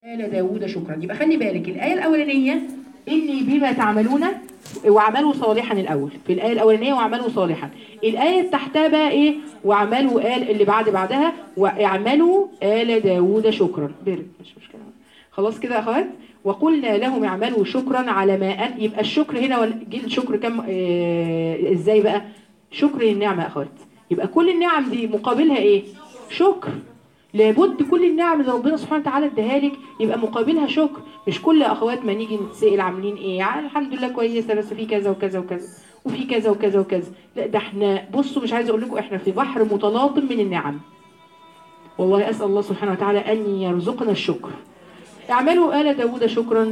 آل داوود شكرا يبقى خلي بالك الآية الأولانية إني بما تعملون واعملوا صالحا الأول في الآية الأولانية واعملوا صالحا الآية اللي تحتها بقى إيه واعملوا آل اللي بعد بعدها واعملوا آل داوود شكرا بارك مش مشكلة خلاص كده يا أخوات وقلنا لهم اعملوا شكرا على ما أن يبقى الشكر هنا وال- جه الشكر كم آه إزاي بقى شكر النعمة يا أخوات يبقى كل النعم دي مقابلها إيه شكر لابد كل النعم اللي ربنا سبحانه وتعالى اداها لك يبقى مقابلها شكر مش كل اخوات ما نيجي نتسال عاملين ايه يعني الحمد لله كويسه بس في كذا وكذا وكذا وفي كذا وكذا وكذا لا ده احنا بصوا مش عايزه اقول لكم احنا في بحر متلاطم من النعم والله اسال الله سبحانه وتعالى ان يرزقنا الشكر اعملوا آل داوود شكرا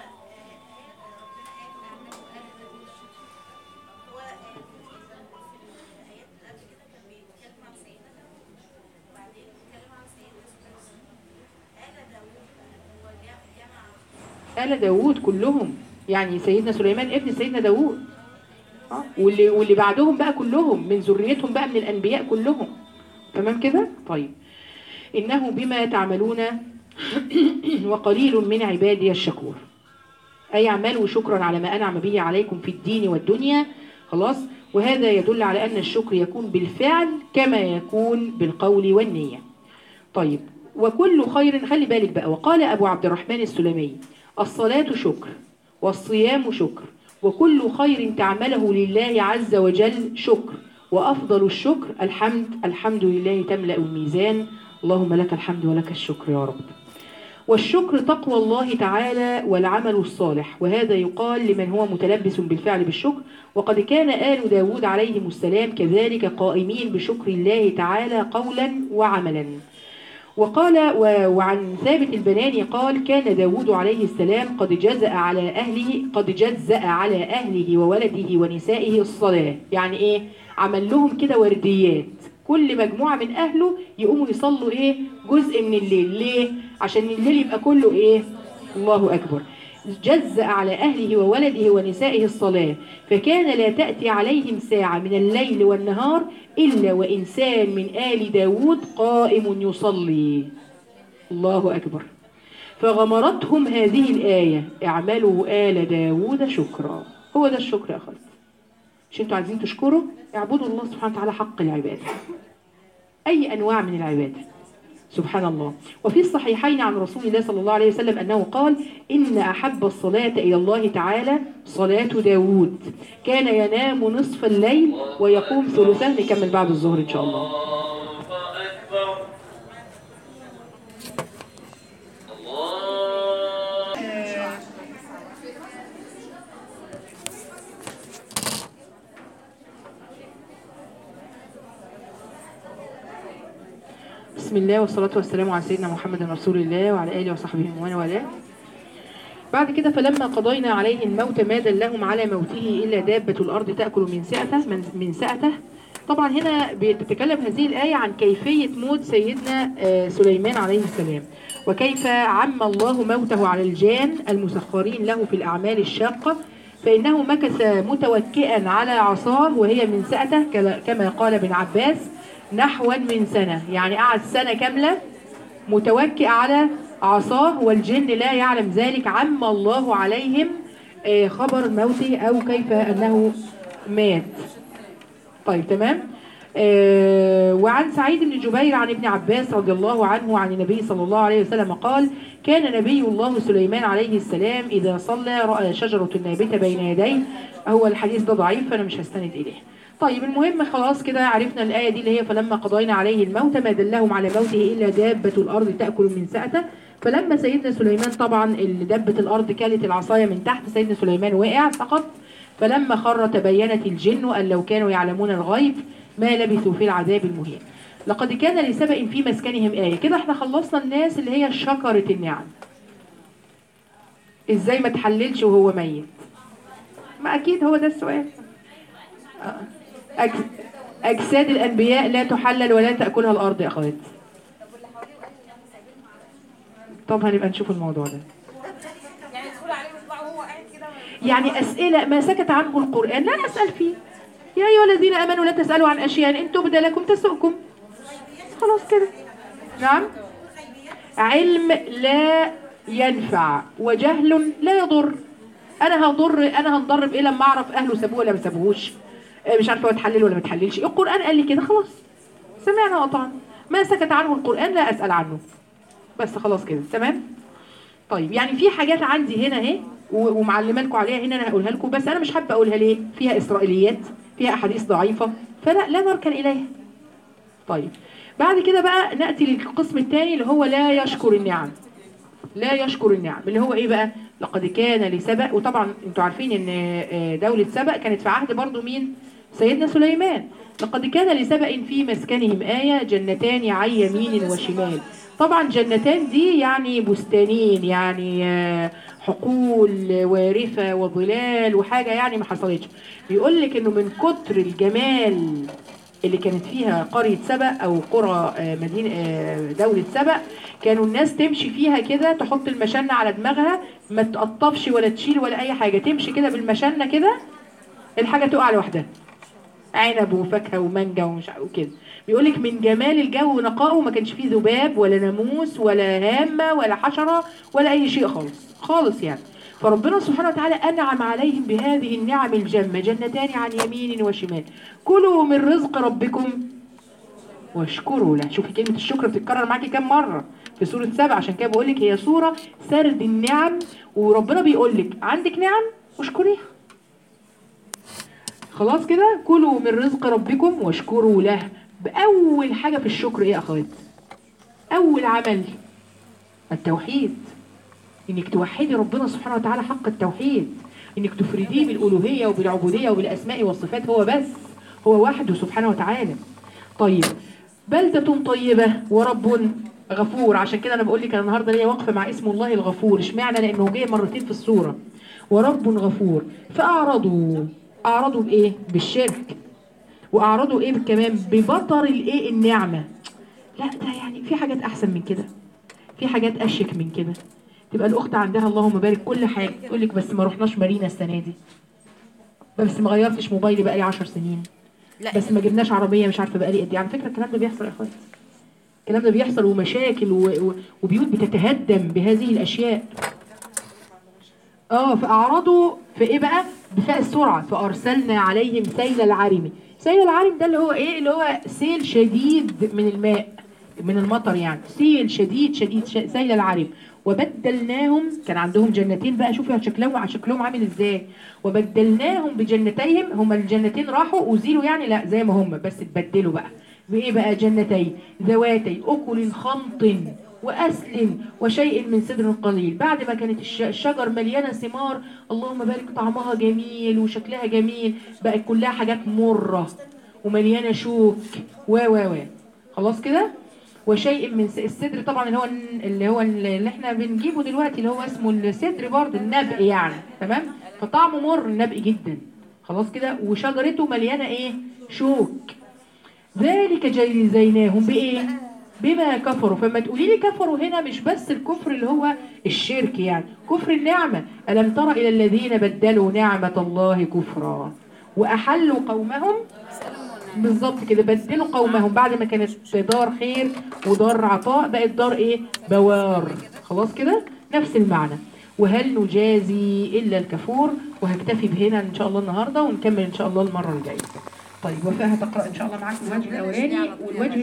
آل داوود كلهم يعني سيدنا سليمان ابن سيدنا داوود آه، واللي واللي بعدهم بقى كلهم من ذريتهم بقى من الانبياء كلهم تمام كده طيب انه بما تعملون وقليل من عبادي الشكور اي اعملوا شكرا على ما انعم به عليكم في الدين والدنيا خلاص وهذا يدل على ان الشكر يكون بالفعل كما يكون بالقول والنيه طيب وكل خير خلي بالك بقى وقال أبو عبد الرحمن السلمي الصلاة شكر والصيام شكر وكل خير تعمله لله عز وجل شكر وأفضل الشكر الحمد الحمد لله تملأ الميزان اللهم لك الحمد ولك الشكر يا رب والشكر تقوى الله تعالى والعمل الصالح وهذا يقال لمن هو متلبس بالفعل بالشكر وقد كان آل داود عليهم السلام كذلك قائمين بشكر الله تعالى قولا وعملا وقال و- وعن ثابت البناني قال كان داود عليه السلام قد جزأ على أهله قد جزأ على أهله وولده ونسائه الصلاة يعني إيه عمل لهم كده ورديات كل مجموعة من أهله يقوموا يصلوا إيه جزء من الليل ليه عشان الليل يبقى كله إيه الله أكبر جزأ على أهله وولده ونسائه الصلاة فكان لا تأتي عليهم ساعة من الليل والنهار إلا وإنسان من آل داود قائم يصلي الله أكبر فغمرتهم هذه الآية اعملوا آل داود شكرا هو ده الشكر يا أخوات مش انتوا عايزين تشكروا اعبدوا الله سبحانه وتعالى حق العبادة أي أنواع من العبادة سبحان الله وفي الصحيحين عن رسول الله صلى الله عليه وسلم أنه قال إن أحب الصلاة إلى الله تعالى صلاة داود كان ينام نصف الليل ويقوم ثلثه نكمل بعد الظهر إن شاء الله الله أكبر الله بسم الله والصلاة والسلام على سيدنا محمد رسول الله وعلى آله وصحبه ومن والاه بعد كده فلما قضينا عليه الموت ما دلهم على موته إلا دابة الأرض تأكل من سأته من, من سأته طبعا هنا بتتكلم هذه الآية عن كيفية موت سيدنا آه، سليمان عليه السلام وكيف عم الله موته على الجان المسخرين له في الأعمال الشاقة فإنه مكث متوكئا على عصاه وهي من سأته كلا- كما قال ابن عباس نحوا من سنة يعني قعد سنة كاملة متوكئ على عصاه والجن لا يعلم ذلك عم الله عليهم آه، خبر موته أو كيف أنه مات طيب تمام آه وعن سعيد بن جبير عن ابن عباس رضي الله عنه عن النبي صلى الله عليه وسلم قال كان نبي الله سليمان عليه السلام إذا صلى رأى شجرة نابتة بين يديه هو الحديث ده ضعيف فأنا مش هستند إليه طيب المهم خلاص كده عرفنا الآية دي اللي هي فلما قضينا عليه الموت ما دلهم على موته إلا دابة الأرض تأكل من سأته فلما سيدنا سليمان طبعا اللي دبة الأرض كانت العصاية من تحت سيدنا سليمان وقع سقط فلما خر تبينت الجن أن لو كانوا يعلمون الغيب ما لبثوا في العذاب المهين لقد كان لسبأ في مسكنهم آية كده احنا خلصنا الناس اللي هي شكرت النعم ازاي ما تحللش وهو ميت ما اكيد هو ده السؤال آه. أج- اجساد الانبياء لا تحلل ولا تاكلها الارض يا اخوات طب هنبقى نشوف الموضوع ده يعني تدخل عليه وتطلع وهو قاعد كده يعني أسئلة ما سكت عنه القرآن لا نسأل فيه يا أيها الذين آمنوا لا تسألوا عن أشياء إن تبد لكم تسؤكم خلاص كده نعم علم لا ينفع وجهل لا يضر انا هضر انا هنضر بايه لما اعرف اهله سابوه ولا ما سابوهوش آه، مش عارفه هو اتحلل ولا ما اتحللش القران قال لي كده خلاص سمعنا وأطعنا ما سكت عنه القران لا اسال عنه بس خلاص كده تمام طيب يعني في حاجات عندي هنا اهي و- ومعلمه لكم عليها هنا انا هقولها لكم بس انا مش حابه اقولها ليه فيها اسرائيليات فيها احاديث ضعيفه فلا لا نركن اليها طيب بعد كده بقى ناتي للقسم الثاني اللي هو لا يشكر النعم لا يشكر النعم اللي هو ايه بقى لقد كان لسبأ وطبعا انتوا عارفين ان آه، دولة سبأ كانت في عهد برضو مين سيدنا سليمان لقد كان لسبأ في مسكنهم آية جنتان عن يمين وشمال طبعا جنتان دي يعني بستانين يعني آه، حقول وارفة وظلال وحاجة يعني ما حصلتش بيقول لك انه من كتر الجمال اللي كانت فيها قرية سبأ أو قرى آه، مدينة آه، دولة سبأ كانوا الناس تمشي فيها كده تحط المشنة على دماغها ما تقطفش ولا تشيل ولا أي حاجة تمشي كده بالمشنة كده الحاجة تقع لوحدها عنب وفاكهة ومانجا ومش عارف- وكده بيقول لك من جمال الجو ونقائه ما كانش فيه ذباب ولا ناموس ولا هامة ولا حشرة ولا أي شيء خالص خالص يعني فربنا سبحانه وتعالى أنعم عليهم بهذه النعم الجمة جنتان عن يمين وشمال كلوا من رزق ربكم واشكروا له شوفي كلمة الشكر بتتكرر معاكي كام مرة في سورة سبع عشان كده بقول لك هي سورة سرد النعم وربنا بيقول لك عندك نعم واشكريها خلاص كده كلوا من رزق ربكم واشكروا له بأول حاجة في الشكر ايه يا اخوات أول عمل التوحيد انك توحدي ربنا سبحانه وتعالى حق التوحيد انك تفرديه بالالوهيه وبالعبوديه وبالاسماء والصفات هو بس هو وحده سبحانه وتعالى طيب بلدة طيبة ورب غفور عشان كده انا بقول لك انا النهارده ليا وقفه مع اسم الله الغفور اشمعنى لانه جاي مرتين في السوره ورب غفور فاعرضوا اعرضوا بايه بالشرك واعرضوا ايه كمان ببطر الايه النعمه لا ده يعني في حاجات احسن من كده في حاجات اشيك من كده تبقى الاخت عندها اللهم بارك كل حاجه تقول لك بس ما رحناش مارينا السنه دي بس ما غيرتش موبايلي بقالي 10 سنين لا بس ما جبناش عربيه مش عارفه بقالي قد ايه على فكره الكلام ده بيحصل يا اخواتي الكلام ده بيحصل ومشاكل و... و... وبيوت بتتهدم بهذه الاشياء اه فاعرضوا في ايه بقى بفاء السرعه فارسلنا عليهم سيل العرم سيل العرم ده اللي هو ايه اللي هو سيل شديد من الماء من المطر يعني سيل شديد شديد ش... سيل العرم وبدلناهم كان عندهم جنتين بقى شوفوا شكلهم شكلهم عامل ازاي وبدلناهم بجنتيهم هما الجنتين راحوا ازيلوا يعني لا زي ما هم بس اتبدلوا بقى بايه بقى جنتين ذواتي اكل خمط وأسل وشيء من سدر قليل بعد ما كانت الش- الشجر مليانة ثمار اللهم بارك طعمها جميل وشكلها جميل بقت كلها حاجات مرة ومليانة شوك و و و خلاص كده وشيء من س- السدر طبعا اللي هو الن- اللي هو اللي احنا بنجيبه دلوقتي اللي هو اسمه السدر برضه النبق يعني تمام فطعمه مر النبق جدا خلاص كده وشجرته مليانة ايه شوك ذلك جزيناهم بايه بما كفروا فما تقولي لي كفروا هنا مش بس الكفر اللي هو الشرك يعني كفر النعمة ألم تر إلى الذين بدلوا نعمة الله كفرا وأحلوا قومهم بالظبط كده بدلوا قومهم بعد ما كانت دار خير ودار عطاء بقت دار ايه بوار خلاص كده نفس المعنى وهل نجازي الا الكفور وهكتفي بهنا ان شاء الله النهارده ونكمل ان شاء الله المره الجايه طيب وفاء هتقرا ان شاء الله معاكم الوجه الاولاني والوجه